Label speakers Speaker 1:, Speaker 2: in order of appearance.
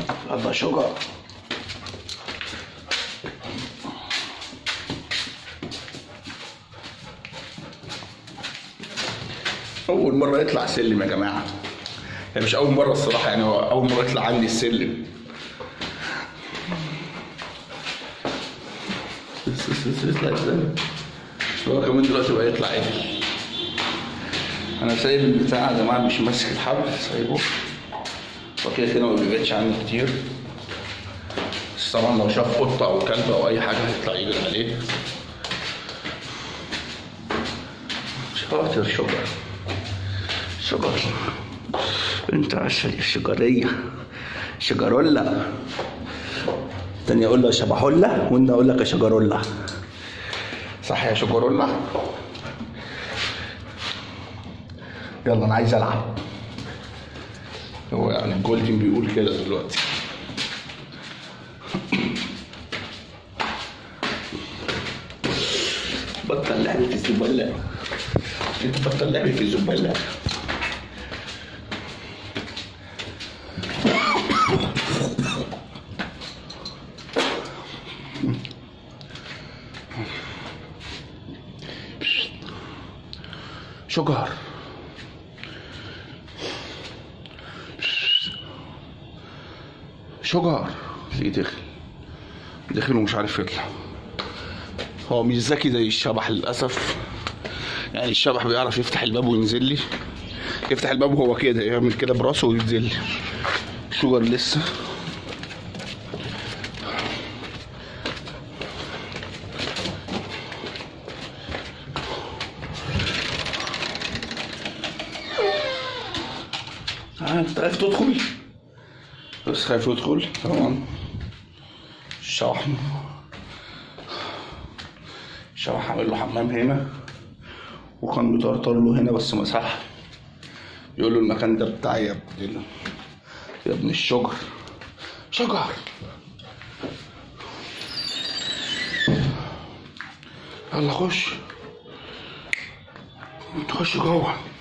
Speaker 1: يلا شجر أول مرة يطلع سلم يا جماعة هي مش أول مرة الصراحة يعني هو أول مرة يطلع عندي السلم بس بس بس يطلع ازاي هو كمان دلوقتي بقى يطلع عدل انا سايب البتاع يا جماعه مش ماسك الحبل سايبه وكده كده ما بيبعدش عني كتير بس طبعا لو شاف قطه او كلب او اي حاجه هيطلع يجري عليه شاطر شجر شجر انت عسل يا شجريه شجرولا تاني اقول له شبحولة وانت اقول لك يا شجرولا صح يا شجرولا يلا انا عايز العب هو يعني الجولدن بيقول كده دلوقتي بطل لعب في الزبالة انت بطل لعب في الزبالة شجر شجر تلاقيه داخل داخل ومش عارف يطلع هو مش ذكي زي الشبح للاسف يعني الشبح بيعرف يفتح الباب وينزل لي يفتح الباب وهو كده يعمل كده براسه وينزل لي شجر لسه آه، انت خايف تدخل بس خايف يدخل طبعا الشبح الشبح عامل له حمام هنا وكان بيطرطر له هنا بس مسح يقول له المكان ده بتاعي يا ابن ال- يا ابن الشجر شجر يلا خش تخش جوه